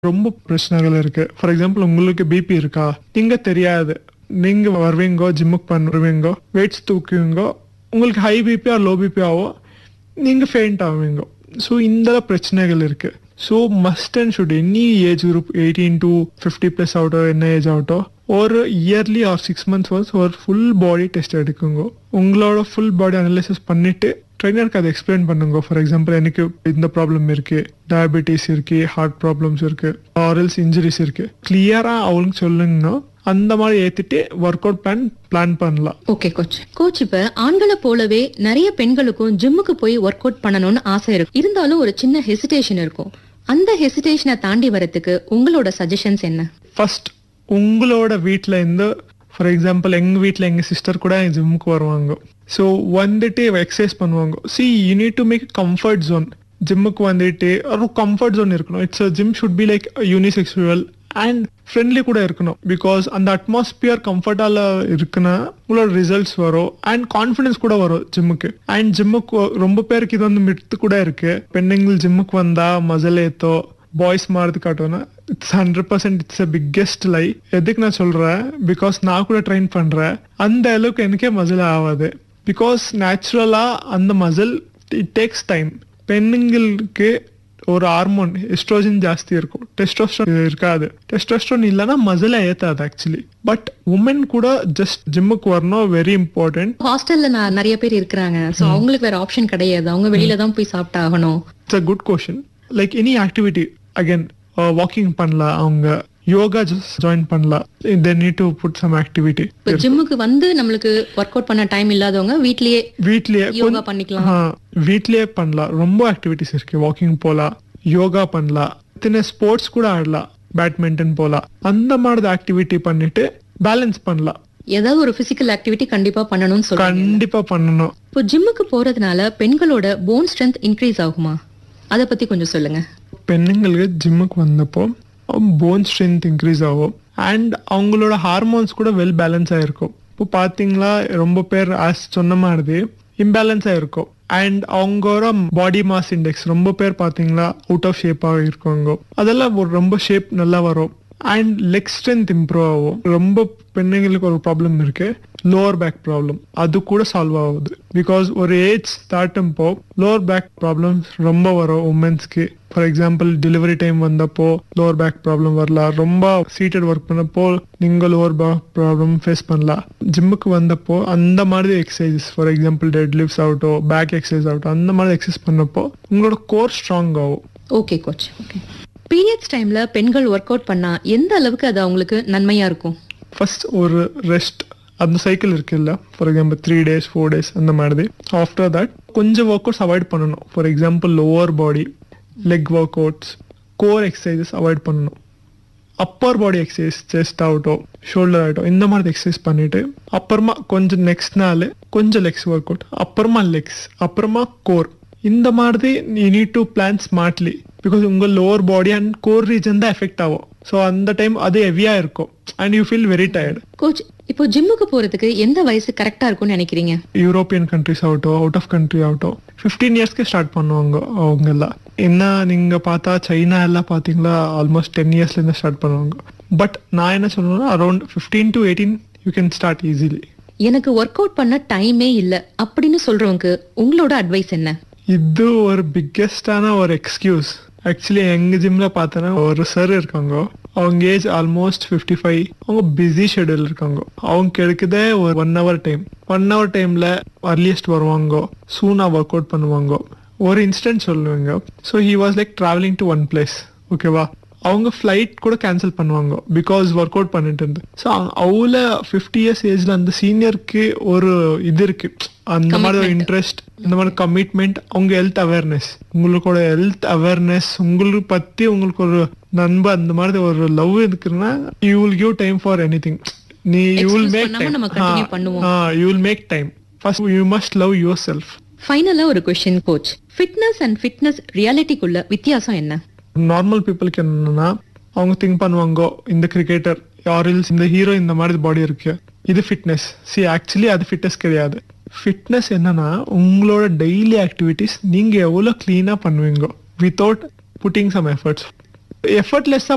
ரொம்ப பிரச்சனைகள் இருக்கு ஃபார் எக்ஸாம்பிள் உங்களுக்கு பிபி இருக்கா நீங்க தெரியாது நீங்க வருவீங்கோ ஜிம்முக்கு பண்ணுவீங்கோ வெயிட்ஸ் தூக்குவீங்கோ உங்களுக்கு high BP or low BP ஆகும் நீங்க ஃபெயிண்ட் ஆவீங்க ஸோ இந்த பிரச்சனைகள் இருக்கு so must and should any age group eighteen to fifty plus ஆகட்டும் என்ன ஏஜ் ஆகட்டும் ஒரு yearly or six months once ஒரு ஃபுல் பாடி டெஸ்ட் எடுக்குங்க உங்களோட ஃபுல் பாடி அனலைசிஸ் பண்ணிட்டு ட்ரைனருக்கு அதை எக்ஸ்பிளைன் பண்ணுங்க ஃபார் எக்ஸாம்பிள் எனக்கு இந்த ப்ராப்ளம் இருக்கு டயபெட்டிஸ் இருக்கு ஹார்ட் ப்ராப்ளம்ஸ் இருக்கு ஆரல்ஸ் இன்ஜுரிஸ் இருக்கு கிளியரா அவங்களுக்கு சொல்லுங்கன்னா அந்த மாதிரி ஏத்திட்டு ஒர்க் அவுட் பிளான் பிளான் பண்ணலாம் ஓகே கோச் கோச் இப்ப ஆண்களை போலவே நிறைய பெண்களுக்கும் ஜிம்முக்கு போய் ஒர்க் அவுட் பண்ணணும்னு ஆசை இருக்கும் இருந்தாலும் ஒரு சின்ன ஹெசிடேஷன் இருக்கும் அந்த ஹெசிடேஷனை தாண்டி வரதுக்கு உங்களோட சஜஷன்ஸ் என்ன ஃபர்ஸ்ட் உங்களோட வீட்ல இருந்து ஃபார் எக்ஸாம்பிள் எங்க வீட்ல எங்க சிஸ்டர் கூட ஜிம்முக்கு வருவாங்க ஸோ வந்துட்டு எக்ஸசைஸ் பண்ணுவாங்க see you need to make comfort zone ஜிம்முக்கு வந்துட்டு ஒரு கம்ஃபர்ட் ஜோன் இருக்கணும் it's gym should be like unisexual and friendly கூட இருக்கணும் பிகாஸ் அந்த அட்மாஸ்பியர் கம்ஃபர்டால இருக்குன்னா உங்களோட ரிசல்ட்ஸ் வரும் அண்ட் கான்ஃபிடன்ஸ் கூட வரும் ஜிம்முக்கு அண்ட் ஜிம்முக்கு ரொம்ப பேருக்கு இது வந்து மித்து கூட இருக்கு பெண்ணுங்கள் ஜிம்முக்கு வந்தா மசல் ஏத்தோ பாய்ஸ் மாறுது காட்டுவோன்னா it's hundred percent it's a biggest lie எதுக்கு நான் சொல்றேன் பிகாஸ் நான் கூட ட்ரெயின் பண்றேன் அந்த அளவுக்கு எனக்கே மசில் ஆகாது பிகாஸ் நேச்சுரலா அந்த மசில் இட் டேக்ஸ் டைம் பெண்ணுங்களுக்கு ஒரு ஹார்மோன் எஸ்ட்ரோஜன் ஜாஸ்தி இருக்கும் டெஸ்டோஸ்ட்ரோன் இருக்காது டெஸ்டோஸ்ட்ரோன் இல்லைன்னா மசில ஏத்தாது ஆக்சுவலி பட் உமன் கூட ஜஸ்ட் ஜிம்முக்கு வரணும் வெரி இம்பார்ட்டன்ட் ஹாஸ்டல்ல நான் நிறைய பேர் இருக்கிறாங்க சோ அவங்களுக்கு வேற ஆப்ஷன் கிடையாது அவங்க வெளியில தான் போய் சாப்பிட்டு ஆகணும் it's a good question like any activity again walking பண்ணலாம் அவங்க யோகா ஜாயின் பண்ணலாம் they need to put some activity இப்ப ஜிம்முக்கு வந்து நம்மளுக்கு ஒர்க் அவுட் பண்ண டைம் இல்லாதவங்க வீட்லயே வீட்லயே யோகா பண்ணிக்கலாம் ஆ, வீட்லயே பண்ணலாம் ரொம்ப ஆக்டிவிட்டிஸ் இருக்கு வாக்கிங் போலாம் யோகா பண்ணலாம் இத்தனை ஸ்போர்ட்ஸ் கூட ஆடலாம் பேட்மிண்டன் போலாம் அந்த மாதிரி ஆக்டிவிட்டி பண்ணிட்டு பேலன்ஸ் பண்ணலாம் ஏதாவது ஒரு பிசிக்கல் ஆக்டிவிட்டி கண்டிப்பா பண்ணணும்னு சொல்றாங்க கண்டிப்பா பண்ணணும் இப்போ ஜிம்முக்கு போறதுனால பெண்களோட போன் ஸ்ட்ரென்த் இன்க்ரீஸ் ஆகுமா அத பத்தி கொஞ்சம் சொல்லுங்க பெண்ணுங்களுக்கு ஜிம்முக்கு வந்தப்போ போன் ஸ்ட்ரென்த் இன்க்ரீஸ் ஆகும் அண்ட் அவங்களோட ஹார்மோன்ஸ் கூட வெல் பேலன்ஸ் ஆயிருக்கும் இப்போ பாத்தீங்களா ரொம்ப பேர் ஆஸ் சொன்ன மாதிரி இம்பேலன்ஸ் ஆயிருக்கும் அண்ட் அவங்களோட பாடி மாஸ் இண்டெக்ஸ் ரொம்ப பேர் பாத்தீங்களா அவுட் ஆஃப் ஷேப்பாக இருக்காங்க அதெல்லாம் ஒரு ரொம்ப ஷேப் நல்லா வரும் அண்ட் லெக் ஸ்ட்ரென்த் இம்ப்ரூவ் ஆகும் ரொம்ப பெண்ணுங்களுக்கு ஒரு ப்ராப்ளம் இருக்கு லோவர் பேக் ப்ராப்ளம் அது கூட சால்வ் ஆகுது பிகாஸ் ஒரு ஏஜ் தாட்டும்போ லோவர் பேக் ப்ராப்ளம்ஸ் ரொம்ப வரும் உமன்ஸ்க்கு ஃபார் எக்ஸாம்பிள் டெலிவரி டைம் வந்தப்போ லோவர் பேக் ப்ராப்ளம் வரலாம் ரொம்ப சீட்டட் ஒர்க் பண்ணப்போ நீங்க லோவர் பேக் ப்ராப்ளம் ஃபேஸ் பண்ணலாம் ஜிம்முக்கு வந்தப்போ அந்த மாதிரி exercise for example deadlifts ஆகட்டும் பேக் எக்ஸசைஸ் ஆகட்டும் அந்த மாதிரி எக்ஸசைஸ் பண்ணப்போ உங்களோட கோர் ஸ்ட்ராங் ஆகும் ஓகே கோச் ஓகே பீரியட்ஸ் டைம்ல பெண்கள் ஒர்க் அவுட் பண்ணா எந்த அளவுக்கு அது அவங்களுக்கு நன்மையா இருக்கும் ஃபர்ஸ்ட் ஒரு ரெஸ்ட் அந்த சைக்கிள் இருக்குல்ல for example three days four days அந்த மாதிரி ஆஃப்டர் தட் கொஞ்சம் ஒர்க் அவுட்ஸ் அவாய்ட் பண்ணணும் for example lower body leg workouts core exercises avoid பண்ணணும் அப்பர் பாடி எக்ஸசைஸ் செஸ்ட் ஆகட்டும் ஷோல்டர் ஆகட்டும் இந்த மாதிரி எக்ஸசைஸ் பண்ணிட்டு அப்புறமா கொஞ்சம் நெக்ஸ்ட் நாள் கொஞ்சம் லெக்ஸ் ஒர்க் அவுட் அப்புறமா லெக்ஸ் அப்புறமா கோர் இந்த மாதிரி you need to plan smartly because உங்க lower body and core region தான் எஃபெக்ட் ஆகும் ஸோ அந்த டைம் அது ஹெவியா இருக்கும் and you feel very tired coach இப்போ ஜிம்முக்கு போறதுக்கு எந்த வயசு கரெக்டா இருக்கும்னு நினைக்கிறீங்க யூரோப்பியன் கண்ட்ரிஸ் ஆகட்டும் அவுட் ஆஃப் கண்ட்ரி ஆகட்டும் ஃபிஃப்டீன் இயர்ஸ்க்கு ஸ்டார்ட் பண்ணுவாங்க அவங்க எல்லாம் என்ன நீங்க பார்த்தா சைனா எல்லாம் பாத்தீங்களா ஆல்மோஸ்ட் டென் இயர்ஸ்ல இருந்து ஸ்டார்ட் பண்ணுவாங்க பட் நான் என்ன சொல்றேன்னா around fifteen to eighteen you can start easily எனக்கு ஒர்க் அவுட் பண்ண டைமே இல்ல அப்படின்னு சொல்றவங்க உங்களோட அட்வைஸ் என்ன இது ஒரு பிக்கெஸ்டான ஒரு எக்ஸ்கியூஸ் ஆக்சுவலி எங்க ஜிம்ல பார்த்தோன்னா ஒரு சார் இருக்காங்க அவங்க ஏஜ் ஆல்மோஸ்ட் ஃபிஃப்டி ஃபைவ் அவங்க பிஸி ஷெடியூல் இருக்காங்க அவங்க கிடைக்குதே ஒரு one hour time one hour டைம்ல அர்லியஸ்ட் வருவாங்க சூனா ஒர்க் அவுட் பண்ணுவாங்க ஒரு இன்ஸ்டன்ட் சொல்லுவாங்க so he was like travelling to one place ஓகேவா அவங்க ஃப்ளைட் கூட கேன்சல் பண்ணுவாங்க பிகாஸ் ஒர்க் அவுட் பண்ணிட்டு இருந்து ஸோ அவ்வளோ ஃபிஃப்டி இயர்ஸ் ஏஜ்ல அந்த சீனியருக்கு ஒரு இது இருக்கு அந்த மாதிரி ஒரு இன்ட்ரெஸ்ட் இந்த மாதிரி கமிட்மெண்ட் உங்க ஹெல்த் அவேர்னஸ் உங்களோட ஹெல்த் அவேர்னஸ் உங்களுக்கு பத்தி உங்களுக்கு ஒரு நண்பு அந்த மாதிரி ஒரு லவ் இருக்குன்னா you will give time for anything நீ யூ வில் Excuse மேக் பண்ணாம நம்ம continue பண்ணுவோம். Time you will make time first you must love yourself ஃபைனலா ஒரு question coach fitness and fitness ரியாலிட்டிக்குள்ள வித்தியாசம் என்ன நார்மல் பீப்புளுக்கு என்னன்னா அவங்க திங்க் பண்ணுவாங்க இந்த கிரிக்கெட்டர் யாரில்ஸ் இந்த ஹீரோ இந்த மாதிரி பாடி இருக்கு இது ஃபிட்னஸ் சி ஆக்சுவலி அது ஃபிட்னஸ் கிடையாது ஃபிட்னஸ் என்னன்னா உங்களோட டெய்லி ஆக்டிவிட்டிஸ் நீங்க எவ்வளவு கிளீனா பண்ணுவீங்க வித்தவுட் புட்டிங் சம் எஃபர்ட்ஸ் எஃபர்ட்லெஸ்ஸா